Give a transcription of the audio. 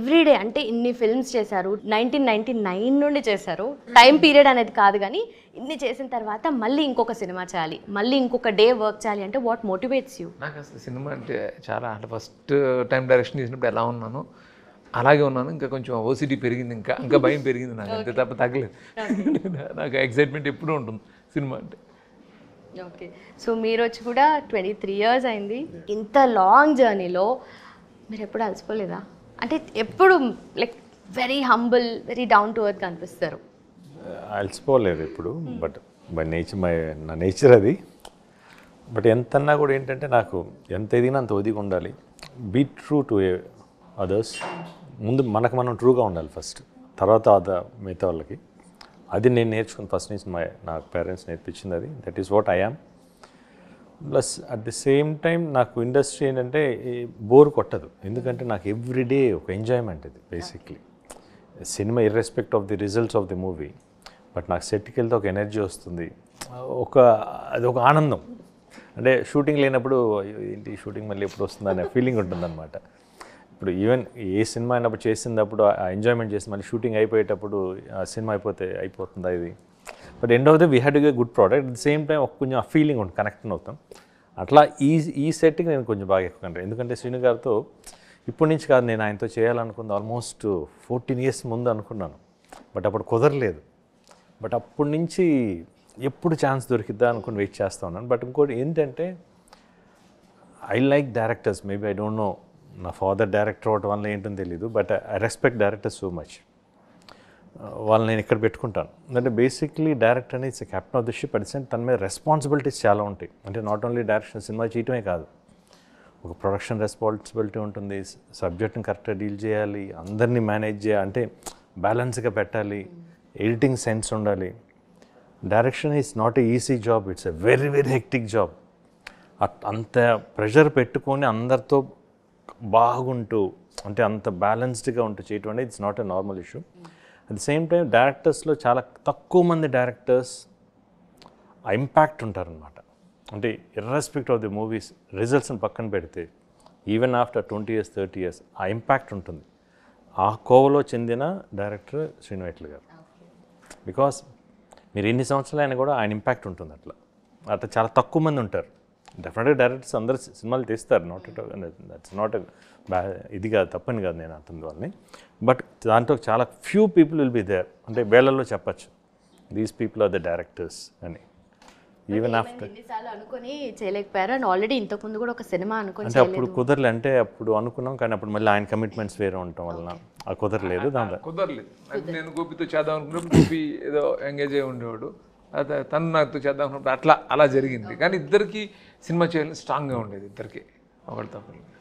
everyday అంటే ఇన్ని films చేశారు నైన్టీన్ నైన్టీ నైన్ నుండి చేశారు టైం పీరియడ్ అనేది కాదు కానీ ఇన్ని చేసిన తర్వాత మళ్ళీ ఇంకొక సినిమా చేయాలి మళ్ళీ ఇంకొక డే వర్క్ చేయాలి అంటే వాట్ మోటివేట్స్ యూ నాకు అసలు సినిమా అంటే చాలా అంటే ఫస్ట్ టైం డైరెక్షన్ చేసినప్పుడు ఎలా ఉన్నానో అలాగే ఉన్నాను ఇంకా కొంచెం ఓసిటీ పెరిగింది ఇంకా ఇంకా భయం పెరిగింది నాకు అంతే తప్ప తగ్గలేదు నాకు ఎక్సైట్మెంట్ ఎప్పుడూ ఉంటుంది సినిమా అంటే ఓకే సో మీరు వచ్చి కూడా ట్వంటీ త్రీ ఇయర్స్ అయింది ఇంత లాంగ్ జర్నీలో మీరు ఎప్పుడు అలసిపోలేదా అంటే ఎప్పుడు like very humble very down to earth కనిపిస్తారు అలసిపోలేదు ఇప్పుడు బట్ బై నేచర్ మై నా నేచర్ అది బట్ ఎంతన్నా కూడా ఏంటంటే నాకు ఎంత ఎదిగినా అంత ఒదిగి ఉండాలి బీ ట్రూ టు అదర్స్ ముందు మనకు మనం ట్రూగా ఉండాలి ఫస్ట్ తర్వాత అద మిగతా వాళ్ళకి అది నేను నేర్చుకుని ఫస్ట్ నుంచి మా నా పేరెంట్స్ నేర్పించింది అది that is what I am plus at the same time నాకు ఇండస్ట్రీ ఏంటంటే బోర్ కొట్టదు ఎందుకంటే నాకు ఎవ్రీడే ఒక ఎంజాయ్మెంట్ ఇది basically cinema irrespective of the results of the movie but నాకు సెట్కి వెళ్తే ఒక ఎనర్జీ వస్తుంది ఒక అది ఒక ఆనందం అంటే షూటింగ్ లేనప్పుడు "అయ్యో, ఏంటి షూటింగ్ మళ్ళీ ఎప్పుడు వస్తుంది అనే ఫీలింగ్ ఉంటుందన్నమాట ఇప్పుడు ఈవెన్ ఏ సినిమా అయినప్పుడు చేసినప్పుడు ఆ ఎంజాయ్మెంట్ చేసి మళ్ళీ షూటింగ్ అయిపోయేటప్పుడు ఆ సినిమా అయిపోతే అయిపోతుందా ఇది but end of the we had గే good product at the same time ఒక కొంచెం ఆ ఫీలింగ్ ఉంటుంది కనెక్ట్ అవుతాం అట్లా ఈ ఈ సెట్కి నేను కొంచెం బాగా ఎక్కువ కంటాను ఎందుకంటే శ్రీను గారితో ఇప్పటి నుంచి కాదు నేను ఆయనతో చేయాలనుకుంది ఆల్మోస్ట్ ఫోర్టీన్ ఇయర్స్ ముందు అనుకున్నాను బట్ అప్పుడు కుదరలేదు బట్ అప్పటి నుంచి ఎప్పుడు ఛాన్స్ దొరికిద్దా అనుకుని వెయిట్ చేస్తూ ఉన్నాను బట్ ఇంకోటి ఏంటంటే I like directors maybe I don't know నా ఫాదర్ డైరెక్టర్ అవడం వల్ల ఏంటో తెలియదు but I respect directors so much వాళ్ళని నేను ఇక్కడ పెట్టుకుంటాను అంటే బేసిక్లీ డైరెక్టర్ అనేది it's captain of the ship at same తన మీద రెస్పాన్సిబిలిటీస్ చాలా ఉంటాయి అంటే నాట్ ఓన్లీ డైరెక్షన్ సినిమా చేయటమే కాదు ఒక ప్రొడక్షన్ రెస్పాన్సిబిలిటీ ఉంటుంది సబ్జెక్ట్ని కరెక్ట్గా డీల్ చేయాలి అందరినీ మేనేజ్ చేయాలి అంటే బ్యాలెన్స్గా పెట్టాలి ఎడిటింగ్ సెన్స్ ఉండాలి direction is not a easy job it's a very very hectic job అంత ప్రెషర్ పెట్టుకొని అందరితో బాగుంటూ అంటే అంత బ్యాలెన్స్డ్గా ఉంటూ చేయటం అనేది it's not a normal issue at the same time డైరెక్టర్స్లో చాలా తక్కువ మంది డైరెక్టర్స్ ఆ ఇంపాక్ట్ ఉంటారనమాట అంటే ఇర్రెస్పెక్ట్ ఆఫ్ ది మూవీస్ రిజల్ట్స్ని పక్కన పెడితే even after twenty years thirty years ఆ ఇంపాక్ట్ ఉంటుంది ఆ కోవలో చెందిన డైరెక్టర్ శ్రీనివైట్ల గారు బికాస్ మీరు ఎన్ని సంవత్సరాలు అయినా కూడా ఆయన ఇంపాక్ట్ ఉంటుంది అట్లా అట్లా చాలా తక్కువ మంది ఉంటారు డెఫినెట్గా డైరెక్టర్స్ అందరు సినిమాలు తీస్తారు నాట్ దట్స్ నాట్ బ్యా ఇది కాదు తప్పని కాదు నేను అతని వాళ్ళని బట్ దాంట్లో చాలా few people will be there అంటే వేళల్లో చెప్పచ్చు these people are the directors అని ఈవెన్ ఆఫ్టర్ ఎన్నిసార్లు అనుకొని చేయలేకపోయారు అండ్ ఆల్రెడీ ఇంతకుముందు కూడా ఒక సినిమా అనుకొని అంటే అప్పుడు కుదరలే అంటే అప్పుడు అనుకున్నాం కానీ అప్పుడు మళ్ళీ ఆయన కమిట్మెంట్స్ వేరే ఉండటం వలన ఆ కుదరలేదు దాంట్లో కుదరలేదు నాకు నేను గోపితో చేద్దాం అనుకున్నప్పుడు గోపి ఏదో ఎంగేజ్ అయి ఉండేవాడు అత- తను నాతో చేద్దాం అనుకున్నప్పుడు అట్లా అలా జరిగింది కానీ ఇద్దరికి సినిమా చేయాలని స్ట్రాంగ్గా ఉండేది ఇద్దరికి ఒకటి తప్ప